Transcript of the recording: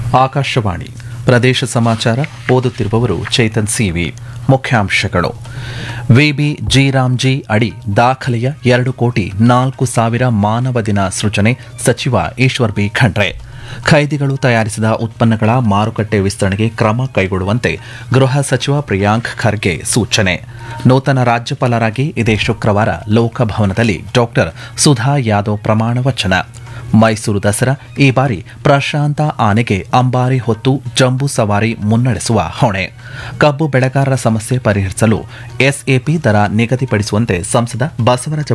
ಆಕಾಶವಾಣಿ ಪ್ರದೇಶ ಸಮಾಚಾರ ಓದುತ್ತಿರುವವರು ಚೇತನ್ ಸಿವಿ ಮುಖ್ಯಾಂಶಗಳು ವಿಬಿ ಜಿರಾಮ್ಜಿ ಅಡಿ ದಾಖಲೆಯ ಎರಡು ಕೋಟಿ ನಾಲ್ಕು ಸಾವಿರ ಮಾನವ ದಿನ ಸೃಜನೆ ಸಚಿವ ಈಶ್ವರ್ ಬಿ ಖಂಡ್ರೆ ಖೈದಿಗಳು ತಯಾರಿಸಿದ ಉತ್ಪನ್ನಗಳ ಮಾರುಕಟ್ಟೆ ವಿಸ್ತರಣೆಗೆ ಕ್ರಮ ಕೈಗೊಳ್ಳುವಂತೆ ಗೃಹ ಸಚಿವ ಪ್ರಿಯಾಂಕ್ ಖರ್ಗೆ ಸೂಚನೆ ನೂತನ ರಾಜ್ಯಪಾಲರಾಗಿ ಇದೇ ಶುಕ್ರವಾರ ಲೋಕಭವನದಲ್ಲಿ ಡಾಕ್ಟರ್ ಸುಧಾ ಯಾದವ್ ಪ್ರಮಾಣ ವಚನ ಮೈಸೂರು ದಸರಾ ಈ ಬಾರಿ ಪ್ರಶಾಂತ ಆನೆಗೆ ಅಂಬಾರಿ ಹೊತ್ತು ಜಂಬೂ ಸವಾರಿ ಮುನ್ನಡೆಸುವ ಹೊಣೆ ಕಬ್ಬು ಬೆಳೆಗಾರರ ಸಮಸ್ಯೆ ಪರಿಹರಿಸಲು ಎಸ್ಎಪಿ ದರ ನಿಗದಿಪಡಿಸುವಂತೆ ಸಂಸದ ಬಸವರಾಜ